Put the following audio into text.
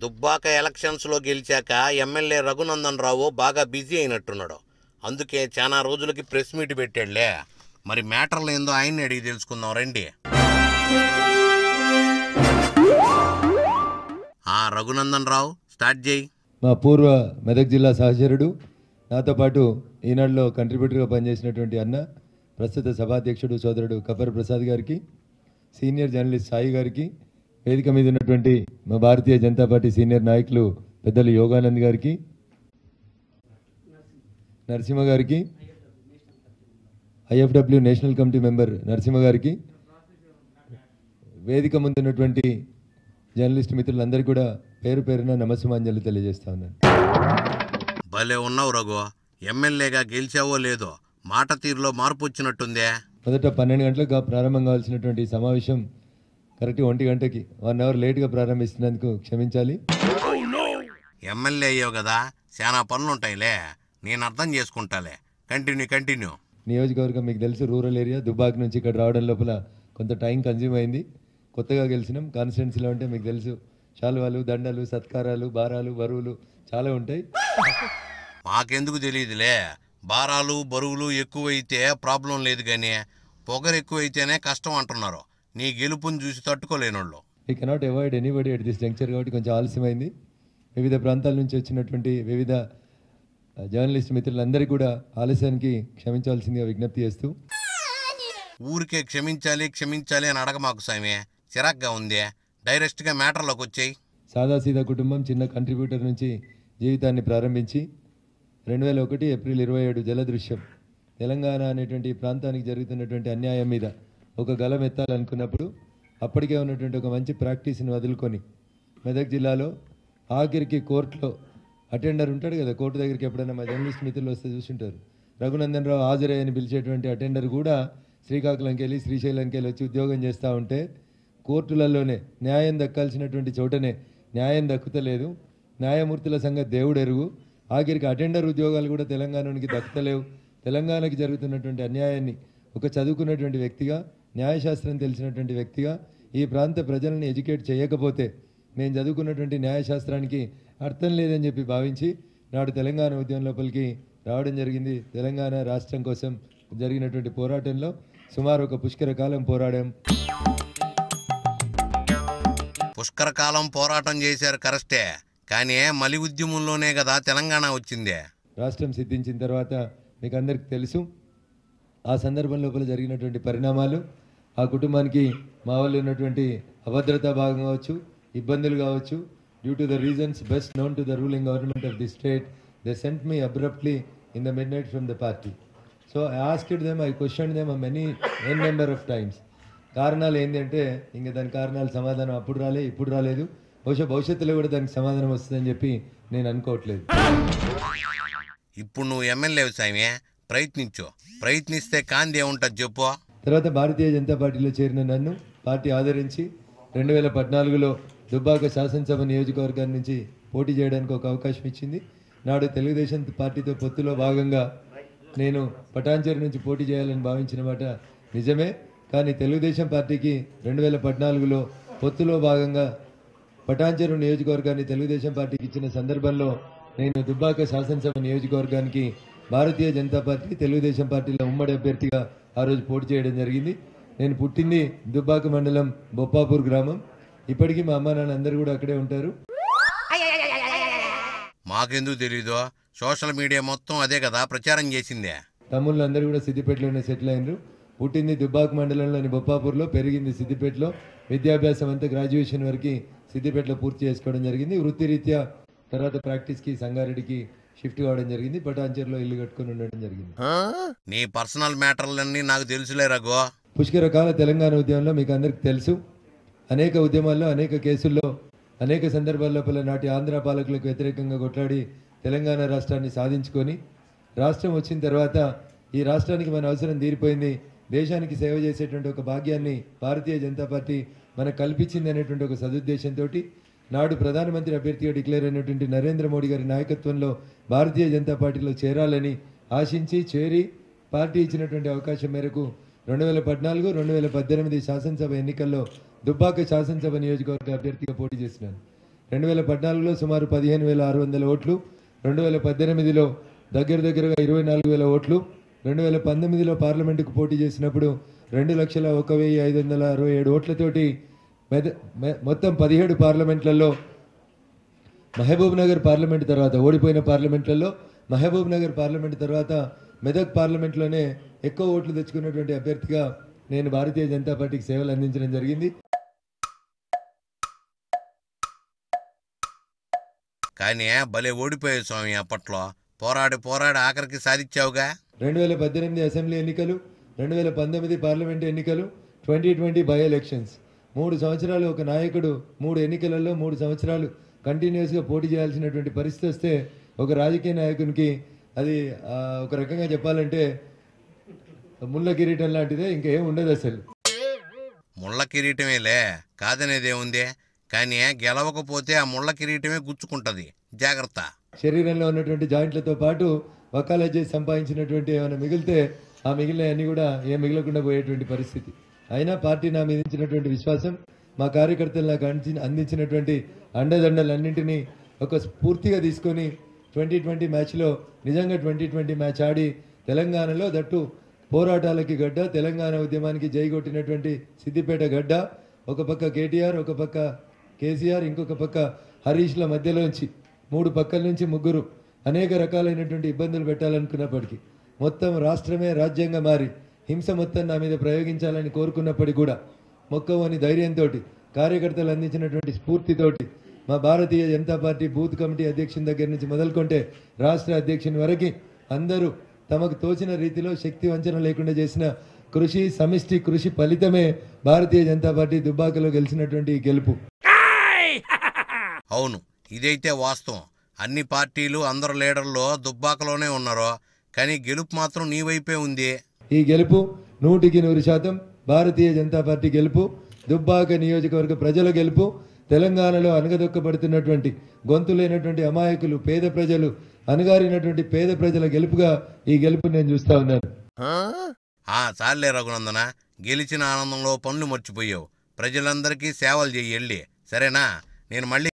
దుబ్బాక ఎలక్షన్స్లో గెలిచాక ఎమ్మెల్యే రఘునందన్ రావు బాగా బిజీ అయినట్టున్నాడు అందుకే చాలా రోజులకి ప్రెస్ మీట్ పెట్టాడులే మరి మ్యాటర్లు ఏందో ఆయన్ని అడిగి తెలుసుకుందాం రండి ఆ రఘునందన్ రావు స్టార్ట్ చేయి మా పూర్వ మెదక్ జిల్లా సహచరుడు నాతో పాటు ఈనాడులో కంట్రిబ్యూటర్గా పనిచేసినటువంటి అన్న ప్రస్తుత సభాధ్యక్షుడు సోదరుడు కపర్ ప్రసాద్ గారికి సీనియర్ జర్నలిస్ట్ సాయి గారికి వేదిక మీద ఉన్నటువంటి మా భారతీయ జనతా పార్టీ సీనియర్ నాయకులు పెద్దలు యోగానంద్ గారికి నరసింహ గారికి IFW national committee member Narasimha గారికి వేదిక ముందున్నటువంటి జర్నలిస్ట్ మిత్రులందరికీ కూడా పేరు పేరున నమస్సుమాంజలి తెలియజేస్తా ఉన్నాను భలే ఉన్నావు రఘు ఎమ్మెల్యేగా గెలిచావో లేదో మాట తీరులో మార్పు వచ్చినట్టుందే మొదట పన్నెండు గంటలకు ప్రారంభం కావాల్సినటువంటి ఈ సమావేశం కరెక్ట్ ఒంటి గంటకి వన్ అవర్ లేట్గా ప్రారంభిస్తున్నందుకు క్షమించాలి ఎమ్మెల్యే అయ్యావు కదా చాలా పనులుంటాయిలే నేను అర్థం చేసుకుంటాలే కంటిన్యూ కంటిన్యూ నియోజకవర్గం మీకు తెలుసు రూరల్ ఏరియా దుబాక్ నుంచి ఇక్కడ రావడం లోపల కొంత టైం కన్జ్యూమ్ అయింది కొత్తగా గెలిచినాం కాన్స్టిట్యున్సీలో అంటే మీకు తెలుసు శాలువాలు దండలు సత్కారాలు భారాలు బరువులు చాలా ఉంటాయి మాకెందుకు తెలియదులే భారాలు బరువులు ఎక్కువైతే ప్రాబ్లం లేదు కానీ పొగరు ఎక్కువైతేనే కష్టం అంటున్నారు నీ గెలుపుని చూసి తట్టుకోలేనోళ్ళు we cannot avoid anybody at this juncture కాబట్టి కొంచెం ఆలస్యమైంది వివిధ ప్రాంతాల నుంచి వచ్చినటువంటి వివిధ ఆ, జర్నలిస్ట్ మిత్రులందరికీ కూడా ఆలస్యానికి క్షమించాల్సిందిగా విజ్ఞప్తి చేస్తూ ఊరికే క్షమించాలి క్షమించాలి అని అడగ మాకు సామే చిరాగ్గా ఉంది డైరెక్ట్గా మ్యాటర్లోకి వచ్చాయి సాదాసీదా కుటుంబం చిన్న కంట్రిబ్యూటర్ నుంచి జీవితాన్ని ప్రారంభించి రెండు వేల ఒకటి ఏప్రిల్ ఇరవై ఏడు జలదృశ్యం తెలంగాణ అనేటువంటి ఈ ప్రాంతానికి జరుగుతున్నటువంటి అన్యాయం మీద ఒక గలం ఎత్తాలనుకున్నప్పుడు అప్పటికే ఉన్నటువంటి ఒక మంచి ప్రాక్టీస్ని వదులుకొని మెదక్ జిల్లాలో ఆఖరికి కోర్టులో అటెండర్ ఉంటాడు కదా కోర్టు దగ్గరికి ఎప్పుడైనా మా జర్నలిస్ట్ మిత్రులు వస్తే చూస్తుంటారు రఘునందన్ రావు హాజరే అని పిలిచేటువంటి అటెండర్ కూడా శ్రీకాకుళంకి వెళ్ళి శ్రీశైలంకి వెళ్ళి వచ్చి ఉద్యోగం చేస్తూ ఉంటే కోర్టులలోనే న్యాయం దక్కాల్సినటువంటి చోటనే న్యాయం దక్కుతలేదు న్యాయమూర్తుల సంగతి దేవుడు ఎరుగు ఆఖరికి అటెండర్ ఉద్యోగాలు కూడా తెలంగాణకి దక్కుతలేవు తెలంగాణకి జరుగుతున్నటువంటి అన్యాయాన్ని ఒక చదువుకున్నటువంటి వ్యక్తిగా న్యాయశాస్త్రం తెలిసినటువంటి వ్యక్తిగా ఈ ప్రాంత ప్రజల్ని ఎడ్యుకేట్ చేయకపోతే నేను చదువుకున్నటువంటి న్యాయశాస్త్రానికి అర్థం లేదని చెప్పి భావించి నాడు తెలంగాణ ఉద్యమం లోపలికి రావడం జరిగింది తెలంగాణ రాష్ట్రం కోసం జరిగినటువంటి పోరాటంలో సుమారు ఒక పుష్కర కాలం పోరాడాం పుష్కర కాలం పోరాటం చేశారు కరెస్టే కానీ మలి ఉద్యమంలోనే కదా తెలంగాణ వచ్చిందే రాష్ట్రం సిద్ధించిన తర్వాత మీకు అందరికీ తెలుసు ఆ సందర్భం లోపల జరిగినటువంటి పరిణామాలు ఆ కుటుంబానికి మా వాళ్ళు ఉన్నటువంటి అభద్రతా భాగం కావచ్చు ఇబ్బందులు కావచ్చు due to the reasons best known to the ruling government of the state they sent me abruptly in the midnight from the party so I asked them I question them many n number of times కారణాలు ఏంటంటే ఇంకా దాని కారణాలు సమాధానం అప్పుడు రాలే ఇప్పుడు రాలేదు బహుశా భవిష్యత్తులో కూడా దానికి సమాధానం వస్తుందని చెప్పి నేను అనుకోవట్లేదు ఇప్పుడు నువ్వు ఎమ్మెల్యే సామే ప్రయత్నించు ప్రయత్నిస్తే కాంతి ఏముంటుంది చెప్పు తర్వాత భారతీయ జనతా పార్టీలో చేరిన నన్ను పార్టీ ఆదరించి రెండు వేల పద్నాలుగులో దుబ్బాక శాసనసభ నియోజకవర్గం నుంచి పోటీ చేయడానికి ఒక అవకాశం ఇచ్చింది నాడు తెలుగుదేశం పార్టీతో పొత్తులో భాగంగా నేను పటాన్చేరు నుంచి పోటీ చేయాలని భావించిన మాట నిజమే కానీ తెలుగుదేశం పార్టీకి రెండు వేల పద్నాలుగులో పొత్తులో భాగంగా పటాన్చెరు నియోజకవర్గాన్ని తెలుగుదేశం పార్టీకి ఇచ్చిన సందర్భంలో నేను దుబ్బాక శాసనసభ నియోజకవర్గానికి భారతీయ జనతా పార్టీ తెలుగుదేశం పార్టీలో ఉమ్మడి అభ్యర్థిగా ఆ రోజు పోటీ చేయడం జరిగింది నేను పుట్టింది దుబ్బాక మండలం బొప్పాపూర్ గ్రామం ఇప్పటికీ మా అమ్మ నాన్న అందరూ కూడా అక్కడే ఉంటారు మాకెందుకు తెలీదు సోషల్ మీడియా మొత్తం అదే కదా ప్రచారం చేసిందే తమ్ముళ్ళు అందరూ కూడా సిద్దిపేటలోనే సెటిల్ అయినరు పుట్టింది దుబ్బాక మండలంలోని బొప్పాపూర్లో పెరిగింది సిద్దిపేటలో విద్యాభ్యాసం అంతా గ్రాడ్యుయేషన్ వరకు సిద్దిపేటలో పూర్తి చేసుకోవడం జరిగింది వృత్తిరీత్యా తర్వాత ప్రాక్టీస్కి సంగారెడ్డికి షిఫ్ట్ కావడం జరిగింది పటాన్చేరులో ఇల్లు కట్టుకొని ఉండడం జరిగింది నీ పర్సనల్ మ్యాటర్లన్నీ నాకు తెలుసులే రఘు పుష్కర కాల తెలంగాణ ఉద్యమంలో మీకు అందరికీ తెలుసు అనేక ఉద్యమాల్లో అనేక కేసుల్లో అనేక సందర్భాల లోపల నాటి ఆంధ్ర పాలకులకు వ్యతిరేకంగా కొట్లాడి తెలంగాణ రాష్ట్రాన్ని సాధించుకొని రాష్ట్రం వచ్చిన తర్వాత ఈ రాష్ట్రానికి మన అవసరం తీరిపోయింది దేశానికి సేవ చేసేటువంటి ఒక భాగ్యాన్ని భారతీయ జనతా పార్టీ మనకు కల్పించింది అనేటువంటి ఒక సదుద్దేశంతో నాడు ప్రధానమంత్రి అభ్యర్థిగా డిక్లేర్ అయినటువంటి నరేంద్ర మోడీ గారి నాయకత్వంలో భారతీయ జనతా పార్టీలో చేరాలని ఆశించి చేరి పార్టీ ఇచ్చినటువంటి అవకాశం మేరకు రెండు వేల పద్నాలుగు రెండు వేల పద్దెనిమిది శాసనసభ ఎన్నికల్లో దుబ్బాక శాసనసభ నియోజకవర్గ అభ్యర్థిగా పోటీ చేసినాను రెండు వేల పద్నాలుగులో సుమారు పదిహేను వేల ఆరు వందల ఓట్లు రెండు వేల పద్దెనిమిదిలో దగ్గర దగ్గరగా ఇరవై నాలుగు వేల ఓట్లు రెండు వేల పంతొమ్మిదిలో పార్లమెంటుకు పోటీ చేసినప్పుడు రెండు లక్షల ఒక వెయ్యి ఐదు వందల అరవై ఏడు ఓట్లతోటి మెద మె- మొత్తం పదిహేడు పార్లమెంట్లలో మహబూబ్ నగర్ పార్లమెంట్ తర్వాత ఓడిపోయిన పార్లమెంట్లలో మహబూబ్ నగర్ పార్లమెంట్ తర్వాత మెదక్ పార్లమెంట్లోనే ఎక్కువ ఓట్లు తెచ్చుకున్నటువంటి అభ్యర్థిగా నేను భారతీయ జనతా పార్టీకి సేవలు అందించడం జరిగింది కానీ భలే ఓడిపోయావు స్వామి అప్పట్లో పోరాడి పోరాడి ఆఖరికి సాధించావుగా రెండు వేల పద్దెనిమిది అసెంబ్లీ ఎన్నికలు రెండు వేల పంతొమ్మిది పార్లమెంట్ ఎన్నికలు ట్వంటీ ట్వంటీ బై ఎలక్షన్స్ మూడు సంవత్సరాలు ఒక నాయకుడు మూడు ఎన్నికలలో మూడు సంవత్సరాలు కంటిన్యూస్గా పోటీ చేయాల్సినటువంటి పరిస్థితి వస్తే ఒక రాజకీయ నాయకునికి అది ఆ, ఒక రకంగా చెప్పాలంటే ముళ్ళ కిరీటం లాంటిదే ఇంకేం ఉండదు అసలు ముళ్ళ కిరీటమేలే కాదనేదేముంది కానీ గెలవకపోతే ఆ ముళ్ళ కిరీటమే గుచ్చుకుంటది జాగ్రత్త శరీరంలో ఉన్నటువంటి జాయింట్లతో పాటు వకాలా చేసి సంపాదించినటువంటి ఏమైనా మిగిలితే ఆ మిగిలిన అన్ని కూడా ఏం మిగలకుండా పోయేటువంటి పరిస్థితి అయినా పార్టీ నా మీద ఇచ్చినటువంటి విశ్వాసం మా కార్యకర్తలు నాకు అందించిన అందించినటువంటి అండదండలన్నింటినీ ఒక స్ఫూర్తిగా తీసుకొని ట్వంటీ ట్వంటీ మ్యాచ్లో నిజంగా ట్వంటీ ట్వంటీ మ్యాచ్ ఆడి తెలంగాణలో దట్టు పోరాటాలకి గడ్డ తెలంగాణ ఉద్యమానికి జై కొట్టినటువంటి సిద్దిపేట గడ్డ ఒక పక్క కేటీఆర్ ఒక పక్క కేసీఆర్ ఇంకొక పక్క హరీష్ల మధ్యలోంచి మూడు పక్కల నుంచి ముగ్గురు అనేక రకాలైనటువంటి ఇబ్బందులు పెట్టాలనుకున్నప్పటికీ మొత్తం రాష్ట్రమే రాజ్యంగా మారి హింస మొత్తం నా మీద ప్రయోగించాలని కోరుకున్నప్పటికీ కూడా మొక్కవని ధైర్యంతో కార్యకర్తలు అందించినటువంటి స్ఫూర్తితోటి మా Bharatiya Janata party booth committee అధ్యక్షుని దగ్గర నుంచి మొదలుకొంటే రాష్ట్ర అధ్యక్షుని వరకు అందరూ తమకు తోచిన రీతిలో శక్తి వంచన లేకుండా చేసిన కృషి సమిష్టి కృషి ఫలితమే భారతీయ జనతా పార్టీ దుబ్బాకలో గెలిచినటువంటి ఈ గెలుపు అవును ఇదైతే వాస్తవం అన్ని పార్టీలు అందరు లీడర్లు దుబ్బాకలోనే ఉన్నారు కానీ గెలుపు మాత్రం నీ వైపే ఉంది ఈ గెలుపు నూటికి నూరు శాతం భారతీయ జనతా పార్టీ గెలుపు దుబ్బాక నియోజకవర్గ ప్రజల గెలుపు తెలంగాణలో అనగదొక్కబడుతున్నటువంటి గొంతు లేనటువంటి అమాయకులు పేద ప్రజలు అణగారినటువంటి పేద ప్రజల గెలుపుగా ఈ గెలుపు నేను చూస్తా ఉన్నాను ఆ చాలే రఘునందన గెలిచిన ఆనందంలో పనులు మర్చిపోయావు ప్రజలందరికీ సేవలు చెయ్యి వెళ్ళి సరేనా నేను మళ్ళీ